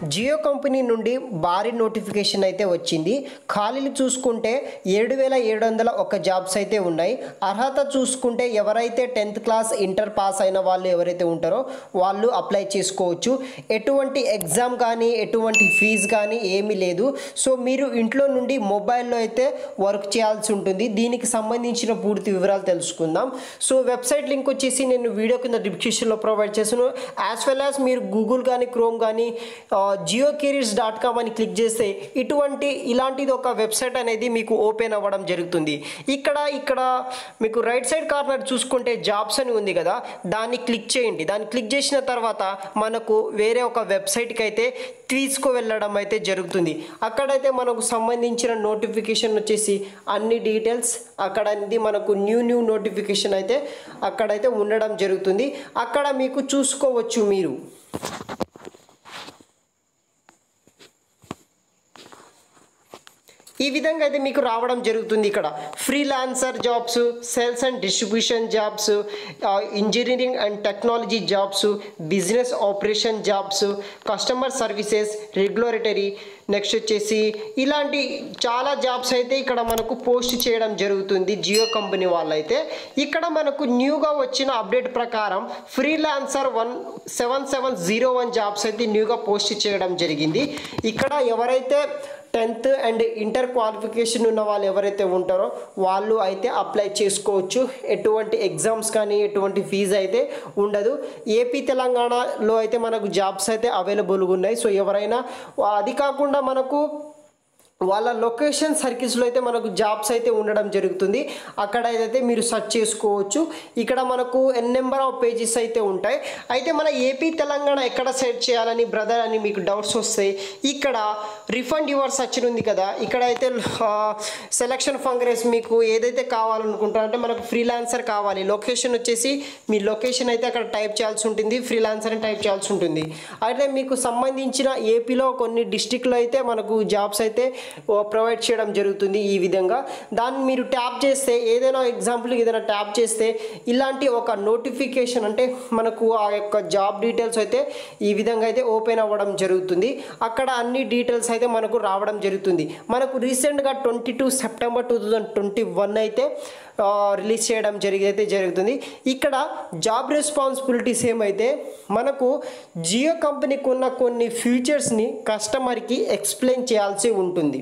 Jio company నుండి భారీ notification అయితే వచ్చింది ఖాళీలు చూసుకుంటే ఏడు వేల ఏడు వందల ఒక జాబ్స్ అయితే ఉన్నాయి అర్హత చూసుకుంటే ఎవరైతే టెన్త్ క్లాస్ ఇంటర్ పాస్ అయిన వాళ్ళు ఎవరైతే ఉంటారో వాళ్ళు అప్లై చేసుకోవచ్చు ఎటువంటి ఎగ్జామ్ కానీ ఎటువంటి ఫీజు కానీ ఏమీ లేదు సో మీరు ఇంట్లో నుండి మొబైల్లో అయితే వర్క్ చేయాల్సి ఉంటుంది దీనికి సంబంధించిన పూర్తి వివరాలు తెలుసుకుందాం సో వెబ్సైట్ లింక్ వచ్చేసి నేను వీడియో కింద డిస్క్రిప్షన్లో ప్రొవైడ్ చేశాను యాజ్ వెల్ యాజ్ మీరు గూగుల్ కానీ క్రోమ్ కానీ జియో కెరీర్స్ డాట్ కామ్ అని క్లిక్ చేస్తే ఇటువంటి ఇలాంటిది ఒక వెబ్సైట్ అనేది మీకు ఓపెన్ అవ్వడం జరుగుతుంది ఇక్కడ ఇక్కడ మీకు రైట్ సైడ్ కార్నర్ చూసుకుంటే జాబ్స్ అని ఉంది కదా దాన్ని క్లిక్ చేయండి దాన్ని క్లిక్ చేసిన తర్వాత మనకు వేరే ఒక వెబ్సైట్కి అయితే తీసుకు వెళ్ళడం అయితే జరుగుతుంది అక్కడైతే మనకు సంబంధించిన నోటిఫికేషన్ వచ్చేసి అన్ని డీటెయిల్స్ అక్కడ అనేది మనకు న్యూ న్యూ నోటిఫికేషన్ అయితే అక్కడైతే ఉండడం జరుగుతుంది అక్కడ మీకు చూసుకోవచ్చు మీరు ఈ విధంగా అయితే మీకు రావడం జరుగుతుంది ఇక్కడ freelancer jobs sales and distribution jobs engineering and technology jobs business operation jobs customer services regulatory next వచ్చేసి ఇలాంటి చాలా జాబ్స్ అయితే ఇక్కడ మనకు పోస్ట్ చేయడం జరుగుతుంది జియో కంపెనీ వాళ్ళైతే ఇక్కడ మనకు న్యూగా వచ్చిన అప్డేట్ ప్రకారం freelancer one seven seven zero one jobs అయితే న్యూగా పోస్ట్ చేయడం జరిగింది ఇక్కడ ఎవరైతే టెన్త్ అండ్ ఇంటర్ క్వాలిఫికేషన్ ఉన్న వాళ్ళు ఎవరైతే ఉంటారో వాళ్ళు అయితే అప్లై చేసుకోవచ్చు ఎటువంటి ఎగ్జామ్స్ కానీ ఎటువంటి ఫీజు అయితే ఉండదు ఏపీ తెలంగాణలో అయితే మనకు జాబ్స్ అయితే అవైలబుల్గా ఉన్నాయి సో ఎవరైనా అది కాకుండా మనకు వాళ్ళ లొకేషన్ సర్కిల్స్లో అయితే మనకు జాబ్స్ అయితే ఉండడం జరుగుతుంది అక్కడ అయితే మీరు సెర్చ్ చేసుకోవచ్చు ఇక్కడ మనకు ఎన్ నెంబర్ ఆఫ్ పేజెస్ అయితే ఉంటాయి అయితే మన ఏపీ తెలంగాణ ఎక్కడ సెర్చ్ చేయాలని బ్రదర్ అని మీకు డౌట్స్ వస్తాయి ఇక్కడ రిఫండ్ యువర్ సర్చ్ ఉంది కదా ఇక్కడ అయితే సెలక్షన్ ఫంగరెస్ మీకు ఏదైతే కావాలనుకుంటారో అంటే మనకు ఫ్రీలాన్సర్ కావాలి లొకేషన్ వచ్చేసి మీ లొకేషన్ అయితే అక్కడ టైప్ చేయాల్సి ఉంటుంది ఫ్రీలాన్సర్ అని టైప్ చేయాల్సి ఉంటుంది అయితే మీకు సంబంధించిన ఏపీలో కొన్ని డిస్టిక్లో అయితే మనకు జాబ్స్ అయితే ప్రొవైడ్ చేయడం జరుగుతుంది ఈ విధంగా దాన్ని మీరు ట్యాప్ చేస్తే ఏదైనా ఎగ్జాంపుల్ ఏదైనా ట్యాప్ చేస్తే ఇలాంటి ఒక నోటిఫికేషన్ అంటే మనకు ఆ యొక్క జాబ్ డీటెయిల్స్ అయితే ఈ విధంగా అయితే ఓపెన్ అవ్వడం జరుగుతుంది అక్కడ అన్ని డీటెయిల్స్ అయితే మనకు రావడం జరుగుతుంది మనకు రీసెంట్గా twenty two September two thousand twenty one అయితే రిలీజ్ చేయడం జరిగి అయితే జరుగుతుంది ఇక్కడ జాబ్ రెస్పాన్సిబిలిటీస్ ఏమైతే మనకు జియో కంపెనీకి ఉన్న కొన్ని ఫీచర్స్ని కస్టమర్కి ఎక్స్ప్లెయిన్ చేయాల్సి ఉంటుంది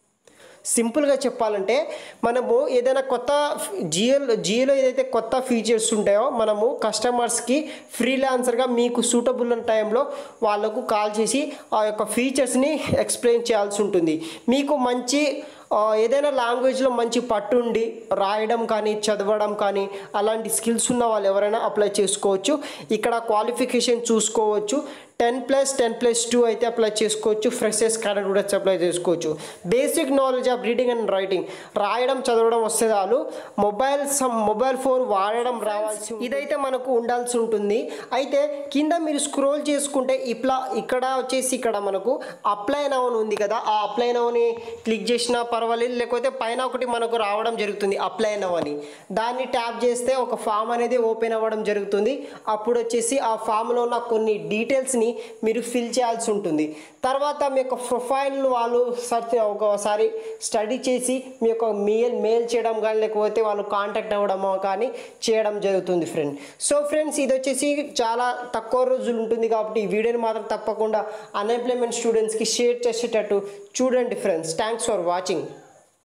సింపుల్గా చెప్పాలంటే మనము ఏదైనా కొత్త జియో జియోలో ఏదైతే కొత్త ఫీచర్స్ ఉంటాయో మనము కస్టమర్స్కి ఫ్రీలాన్సర్గా మీకు సూటబుల్ ఉన్న టైంలో వాళ్ళకు కాల్ చేసి ఆ యొక్క ఫీచర్స్ని ఎక్స్ప్లెయిన్ చేయాల్సి ఉంటుంది మీకు మంచి ఏదైనా లాంగ్వేజ్లో మంచి పట్టుండి రాయడం కానీ చదవడం కానీ అలాంటి స్కిల్స్ ఉన్న వాళ్ళు ఎవరైనా అప్లై చేసుకోవచ్చు ఇక్కడ క్వాలిఫికేషన్ చూసుకోవచ్చు ten plus ten plus two అయితే అప్లై చేసుకోవచ్చు ఫ్రెషర్స్ క్యాడెట్ కూడా అప్లై చేసుకోవచ్చు basic knowledge of reading and writing రాయడం చదవడం వస్తే చాలు మొబైల్ మొబైల్ ఫోన్ వాడడం రావాల్సి ఇదైతే మనకు ఉండాల్సి ఉంటుంది అయితే కింద మీరు స్క్రోల్ చేసుకుంటే ఇట్లా ఇక్కడ వచ్చేసి ఇక్కడ మనకు అప్లై నౌన్ ఉంది కదా ఆ అప్లై నౌని క్లిక్ చేసినా పర్వాలేదు లేకపోతే పైన ఒకటి మనకు రావడం జరుగుతుంది అప్లై నౌ అని దాన్ని ట్యాప్ చేస్తే ఒక ఫామ్ అనేది ఓపెన్ అవ్వడం జరుగుతుంది అప్పుడు వచ్చేసి ఆ ఫామ్లో ఉన్న కొన్ని డీటెయిల్స్ని మీరు ఫిల్ చేయాల్సి ఉంటుంది తర్వాత మీ యొక్క ప్రొఫైల్ వాళ్ళు సర్చ్ ఒకసారి స్టడీ చేసి మీ యొక్క మెయిల్ మెయిల్ చేయడం కానీ లేకపోతే వాళ్ళు కాంటాక్ట్ అవ్వడమో కానీ చేయడం జరుగుతుంది ఫ్రెండ్ సో ఫ్రెండ్స్ ఇది వచ్చేసి చాలా తక్కువ రోజులు ఉంటుంది కాబట్టి ఈ వీడియోని మాత్రం తప్పకుండా అన్ఎంప్లాయ్మెంట్ స్టూడెంట్స్కి షేర్ చేసేటట్టు చూడండి ఫ్రెండ్స్ థ్యాంక్స్ ఫర్ వాచింగ్